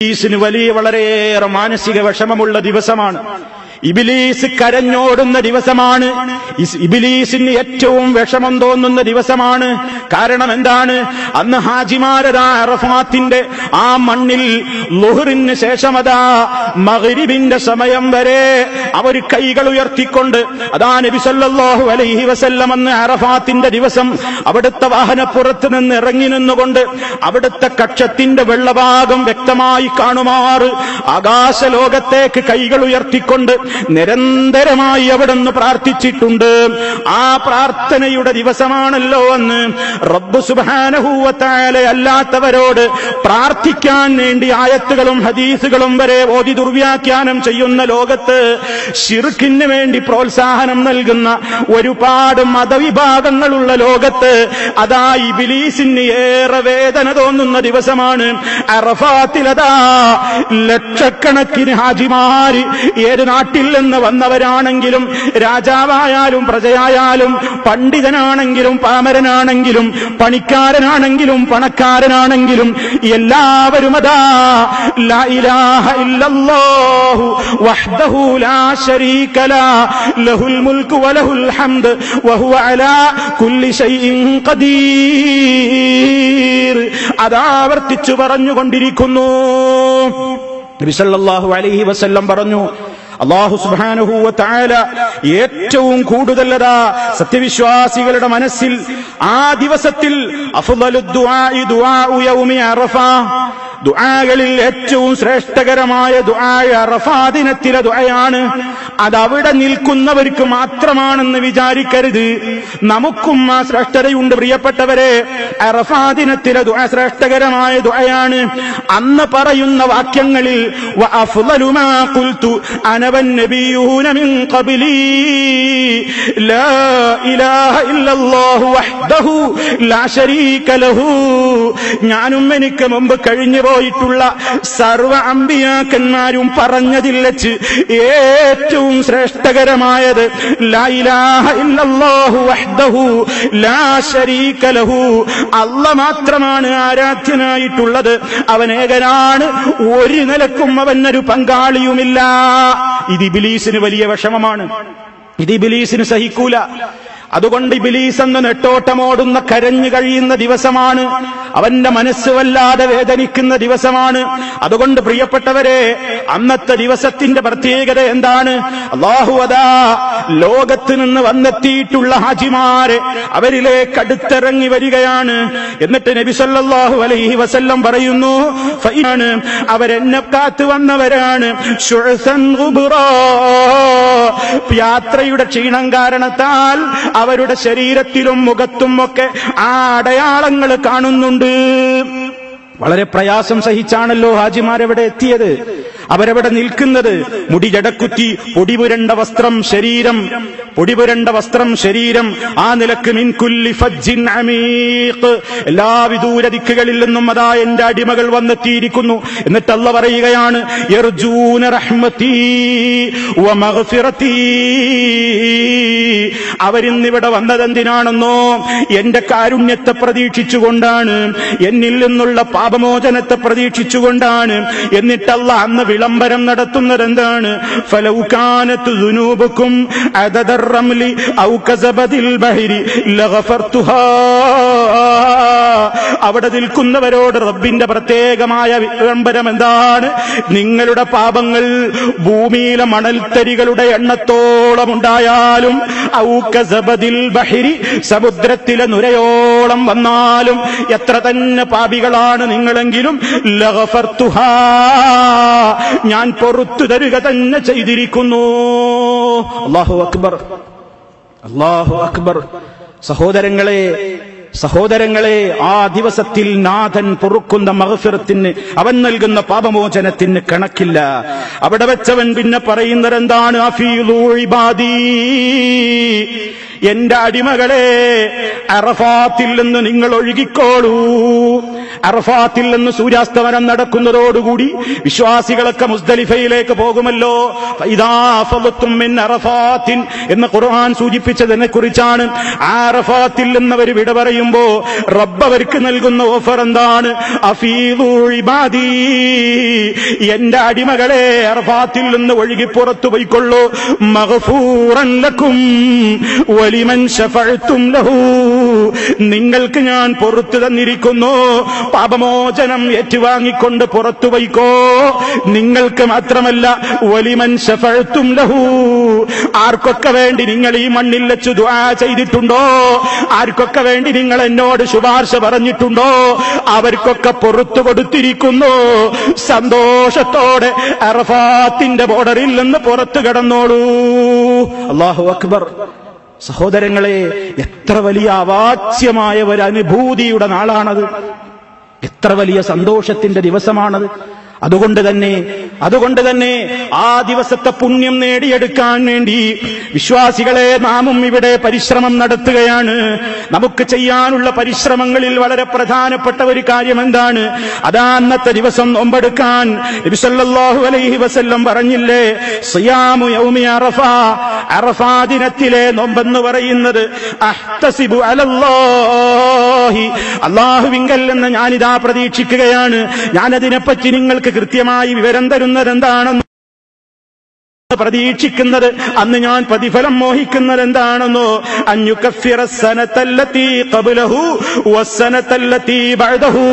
ഇബിലീസിന് വലിയ വളരെയേറെ മാനസിക വിഷമമുള്ള ദിവസമാണ് ഇബിലീസ് കരഞ്ഞോടുന്ന ദിവസമാണ് ഇസ് ഇബിലീസിന് ഏറ്റവും വിഷമം തോന്നുന്ന ദിവസമാണ് കാരണം എന്താണ് അന്ന് ഹാജിമാരതാ അറഫാത്തിന്റെ ആ മണ്ണിൽ ലുഹറിന് ശേഷമതാ മഗ്രിബിന്റെ സമയം വരെ അവർ കൈകൾ ഉയർത്തിക്കൊണ്ട് അതാ നബി സല്ലല്ലാഹു അലൈഹി വസല്ലം അന്ന് അറഫാത്തിന്റെ ദിവസം അവിടുത്തെ വാഹനപ്പുറത്ത് നിന്ന് ഇറങ്ങി നിന്നുകൊണ്ട് അവിടുത്തെ കക്ഷത്തിന്റെ വെള്ളഭാഗം വ്യക്തമായി കാണുമാറ് ആകാശലോകത്തേക്ക് കൈകൾ ഉയർത്തിക്കൊണ്ട് നിരന്തരമായി അവിടുന്ന് പ്രാർത്ഥിച്ചിട്ടുണ്ട് ആ പ്രാർത്ഥനയുടെ ദിവസമാണല്ലോ അന്ന് റബ്ബ് സുബാനഹൂവത്തായാലെ അല്ലാത്തവരോട് പ്രാർത്ഥിക്കാൻ വേണ്ടി ആയത്തുകളും ഹദീസുകളും വരെ ഓതി ദുർവ്യാഖ്യാനം ചെയ്യുന്ന ലോകത്ത് ഷിർക്കിന് വേണ്ടി പ്രോത്സാഹനം നൽകുന്ന ഒരുപാട് മതവിഭാഗങ്ങളുള്ള ലോകത്ത് അതാ ഇബിലീസിന് ഏറെ വേദന തോന്നുന്ന ദിവസമാണ് അറഫാത്തിലതാ ലക്ഷക്കണക്കിന് ഹാജിമാര് ഏത് നാട്ടിൽ നിന്ന് വന്നവരാണെങ്കിലും രാജാവായാലും പ്രജയായാലും പണ്ഡിതനാണെങ്കിലും പാമരനാണെങ്കിലും പണിക്കാരനാണെങ്കിലും പണക്കാരനാണെങ്കിലും എല്ലാവരും അതാ ലാ ഇലാഹ ഇല്ലല്ലാഹു വഹ്ദഹു ലാ ശരീക ലാ ലഹുൽ മുൽക്കു വലഹുൽ ഹംദ് വഹുവ അലാ കുല്ലി ഷൈഇൻ ഖദീർ അതാവർത്തിച്ചു പറഞ്ഞുകൊണ്ടിരിക്കുന്നു നബി സല്ലല്ലാഹു അലൈഹി വസല്ലം പറഞ്ഞു അള്ളാഹു സുബ്ഹാനഹു വ തആല ഏറ്റവും കൂടുതലതാ സത്യവിശ്വാസികളുടെ മനസ്സിൽ ആ ദിവസത്തിൽ അഫ്ളലു ദുആഇ ദുആഉ യൗമി അറഫ ദുആകളിൽ ഏറ്റവും ശ്രേഷ്ഠകരമായ ദുആയ അറഫാ ദിനത്തിലെ ദുആയാണ് അത് അവിടെ നിൽക്കുന്നവർക്ക് മാത്രമാണെന്ന് വിചാരിക്കരുത് നമുക്കും ആ ശ്രേഷ്ഠതയുണ്ട് പ്രിയപ്പെട്ടവരെ അറഫാ ദിനത്തിലെ ദുആ ശ്രേഷ്ഠകരമായ ദുആയാണ് അന്ന് പറയുന്ന വാക്യങ്ങളിൽ وأفضل ما قلت أنا والنبيون من قبلي لا إله إلا الله وحده لا شريك له ഞാനും എനിക്ക് മുമ്പ് കഴിഞ്ഞു പോയിട്ടുള്ള സർവ അമ്പിയാക്കന്മാരും പറഞ്ഞതിൽ വെച്ച് ഏറ്റവും ശ്രേഷ്ഠകരമായത് ലാ ഇലാഹ ഇല്ലല്ലാഹു വഹ്ദഹു ലാ ശരീക ലഹു അല്ല മാത്രമാണ് ആരാധ്യനായിട്ടുള്ളത് അവൻ ഏകനാണ് ഒരു നിലക്കും അവനൊരു പങ്കാളിയുമില്ല ഇത് ഇബിലീസിന് വലിയ വിഷമമാണ് ഇത് ഇബിലീസിന് സഹിക്കൂല അതുകൊണ്ട് ഇബിലീസ് എന്ന നെട്ടോട്ടമോടുന്ന കരഞ്ഞു കഴിയുന്ന ദിവസമാണ് അവന്റെ മനസ്സ് വല്ലാതെ വേദനിക്കുന്ന ദിവസമാണ് അതുകൊണ്ട് പ്രിയപ്പെട്ടവരെ അന്നത്തെ ദിവസത്തിന്റെ പ്രത്യേകത എന്താണ് അള്ളാഹു അതാ ലോകത്ത് നിന്ന് വന്നെത്തിയിട്ടുള്ള ഹാജിമാരെ അവരിലേക്ക് അടുത്തിറങ്ങി വരികയാണ് എന്നിട്ട് നബി സല്ലല്ലാഹു അലൈഹി വസല്ലം പറയുന്നു ഫൈനാണ് അവരെന്നെ കാത്തു വന്നവരാണ് ശുഅസൻ ഗുബ്റാ. യാത്രയുടെ ക്ഷീണം കാരണത്താൽ അവരുടെ ശരീരത്തിലും മുഖത്തും ഒക്കെ ആ അടയാളങ്ങൾ കാണുന്നുണ്ട് വളരെ പ്രയാസം സഹിച്ചാണല്ലോ ഹാജിമാരവിടെ എത്തിയത് അവരവിടെ നിൽക്കുന്നത് മുടി ജടക്കുത്തി പൊടിപുരണ്ട വസ്ത്രം ശരീരം പൊടിപുരണ്ട വസ്ത്രം ശരീരം ആ നിലക്ക് മിൻകുല്ലി ഫജ്ജിൻ അമീഖ് എല്ലാ വിദൂര ദിക്കുകളിൽ നിന്നും അതാ എന്റെ അടിമകൾ വന്നെത്തിയിരിക്കുന്നു എന്നിട്ട് അല്ല പറയുകയാണ് യർജൂന റഹ്മതീ വ മഗ്ഫിറതീ അവരിന്നിവിടെ വന്നതെന്തിനാണെന്നോ എന്റെ കാരുണ്യത്തെ പ്രതീക്ഷിച്ചുകൊണ്ടാണ് എന്നിൽ നിന്നുള്ള പാപമോചനത്തെ പ്രതീക്ഷിച്ചുകൊണ്ടാണ് എന്നിട്ടല്ല അന്ന് വിളംബരം നടത്തുന്നത് എന്താണ് ഫലൗകാനത്ത് ദുനൂബുക്കും അദദർറംലി ഔ കസബദിൽ ബഹരി ലഗഫർതുഹാ അവിടെ നിൽക്കുന്നവരോട് റബ്ബിന്റെ പ്രത്യേകമായ വിളംബരം എന്താണ് നിങ്ങളുടെ പാപങ്ങൾ ഭൂമിയിലെ മണൽത്തരികളുടെ എണ്ണത്തോളം ഉണ്ടായാലും ഔക്കസബദിൽ ബഹിരി സമുദ്രത്തിലെ നുരയോളം വന്നാലും എത്ര തന്നെ പാപികളാണ് നിങ്ങളെങ്കിലും ലഗഫർതുഹാ ഞാൻ പൊറത്തു തരുക തന്നെ ചെയ്തിരിക്കുന്നു അള്ളാഹു അക്ബർ അള്ളാഹു അക്ബർ സഹോദരങ്ങളെ സഹോദരങ്ങളെ ആ ദിവസത്തിൽ നാഥൻ പൊറുക്കുന്ന മഹഫിറത്തിന് അവൻ നൽകുന്ന പാപമോചനത്തിന് കണക്കില്ല അവിടെ വെച്ചവൻ പിന്നെ പറയുന്നത് എന്താണ് അഫീലു ഇബാദീ എന്റെ അടിമകളെ അറഫാത്തിൽ നിന്ന് നിങ്ങൾ ഒഴുകിക്കോളൂ അറഫാത്തിൽ നിന്ന് സൂര്യാസ്തമനം നടക്കുന്നതോടുകൂടി വിശ്വാസികളൊക്കെ മുസ്ദലിഫയിലേക്ക് പോകുമല്ലോ ഫൈദാ ഫളത്തും മിൻ അറഫാത്തിൻ എന്ന് ഖുർആൻ സൂചിപ്പിച്ചതിനെ കുറിച്ചാണ് ആ അറഫാത്തിൽ നിന്നവർ വിട പറയുമ്പോ റബ്ബ് അവർക്ക് നൽകുന്ന ഓഫർ എന്താണ് അഫീദു ഇബാദി എന്റെ അടിമകളെ അറഫാത്തിൽ നിന്ന് ഒഴുകി പുറത്തു പോയിക്കൊള്ളൂ മഗ്ഫൂറൻ ലക്കും വലിമൻ ശഫഅത്തും ലഹു നിങ്ങൾക്ക് ഞാൻ പുറത്തു തന്നിരിക്കുന്നു പാപമോചനം ഏറ്റുവാങ്ങിക്കൊണ്ട് പുറത്തു പോയിക്കോ നിങ്ങൾക്ക് മാത്രമല്ല വലിമൻ ശഫഅത്തും ലഹു ആർക്കൊക്കെ വേണ്ടി നിങ്ങൾ ഈ മണ്ണിൽ വെച്ച് ദുആ ചെയ്തിട്ടുണ്ടോ ആർക്കൊക്കെ വേണ്ടി നിങ്ങൾ എന്നോട് ശുപാർശ പറഞ്ഞിട്ടുണ്ടോ അവർക്കൊക്കെ പുറത്തു കൊടുത്തിരിക്കുന്നു സന്തോഷത്തോടെ അറഫാത്തിന്റെ ബോർഡറിൽ നിന്ന് പുറത്തു കിടന്നോളൂ അള്ളാഹു അക്ബർ സഹോദരങ്ങളെ എത്ര വലിയ അവാച്യമായ ഒരു അനുഭൂതിയുടെ നാളാണത് എത്ര വലിയ സന്തോഷത്തിന്റെ ദിവസമാണത് അതുകൊണ്ട് തന്നെ അതുകൊണ്ട് തന്നെ ആ ദിവസത്തെ പുണ്യം നേടിയെടുക്കാൻ വേണ്ടി വിശ്വാസികളെ നാമും ഇവിടെ പരിശ്രമം നടത്തുകയാണ് നമുക്ക് ചെയ്യാനുള്ള പരിശ്രമങ്ങളിൽ വളരെ പ്രധാനപ്പെട്ട ഒരു കാര്യം എന്താണ് അതാ അന്നത്തെ ദിവസം നോമ്പെടുക്കാൻ നബിസല്ലാഹു അലൈഹി വസല്ലം പറഞ്ഞില്ലേ സിയാമു യൗമി അറഫ അറഫാ ദിനത്തിലെ നോമ്പെന്ന് പറയുന്നത് അഹ്തസിബു അലല്ലാഹി അള്ളാഹുവിങ്കൽ എന്ന് ഞാനിതാ പ്രതീക്ഷിക്കുകയാണ് ഞാനതിനെപ്പറ്റി നിങ്ങൾക്ക് കൃത്യമായി വിവരം തരുന്നത് എന്താണെന്ന് പ്രതീക്ഷിക്കുന്നത് അന്ന് ഞാൻ പ്രതിഫലം മോഹിക്കുന്നത് എന്താണെന്നോ അഞ്ഞുക്കഫിറ സനത്തല്ലത്തി കബുലഹു വസനത്തല്ലത്തി ബഅദഹു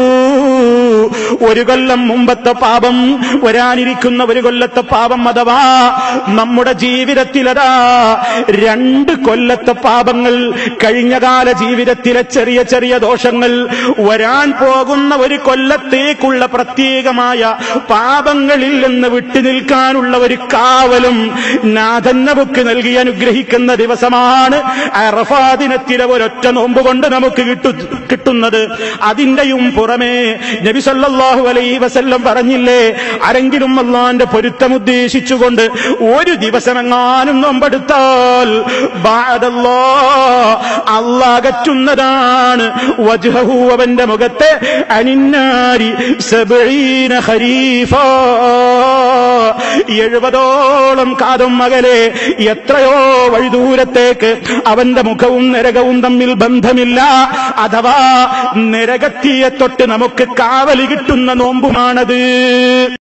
ഒരു കൊല്ലം മുമ്പത്തെ പാപം വരാനിരിക്കുന്ന ഒരു കൊല്ലത്തെ പാപം അഥവാ നമ്മുടെ ജീവിതത്തിലതാ രണ്ട് കൊല്ലത്തെ പാപങ്ങൾ കഴിഞ്ഞകാല ജീവിതത്തിലെ ചെറിയ ചെറിയ ദോഷങ്ങൾ വരാൻ പോകുന്ന ഒരു കൊല്ലത്തേക്കുള്ള പ്രത്യേകമായ പാപങ്ങളിൽ നിന്ന് വിട്ടു നിൽക്കാനുള്ള ഒരു കാവലും നാഥൻ നമുക്ക് നൽകി അനുഗ്രഹിക്കുന്ന ദിവസമാണ് അറഫാ ദിനത്തിലെ ഒരൊറ്റ നോമ്പ് കൊണ്ട് നമുക്ക് കിട്ടു കിട്ടുന്നത് അതിന്റെയും പുറമേ നബി സല്ലല്ലാഹു അലൈഹി വസല്ലം പറഞ്ഞില്ലേ ആരെങ്കിലും അള്ളാന്റെ പൊരുത്തം ഉദ്ദേശിച്ചുകൊണ്ട് ഒരു ദിവസമെങ്ങാനും നോമ്പെടുത്താൽ ബാദല്ലാ അള്ളാകറ്റുന്നതാണ് വജ്ഹഹു അവന്റെ മുഖത്തെ അനിന്നാരി സബഈന ഖരീഫ എഴുപതോളം കാതും മകലെ എത്രയോ വഴിദൂരത്തേക്ക് അവന്റെ മുഖവും നരകവും തമ്മിൽ ബന്ധമില്ല അഥവാ നരകത്തിയെ തൊട്ട് നമുക്ക് കാവലി കിട്ടുന്ന നോമ്പുമാണത്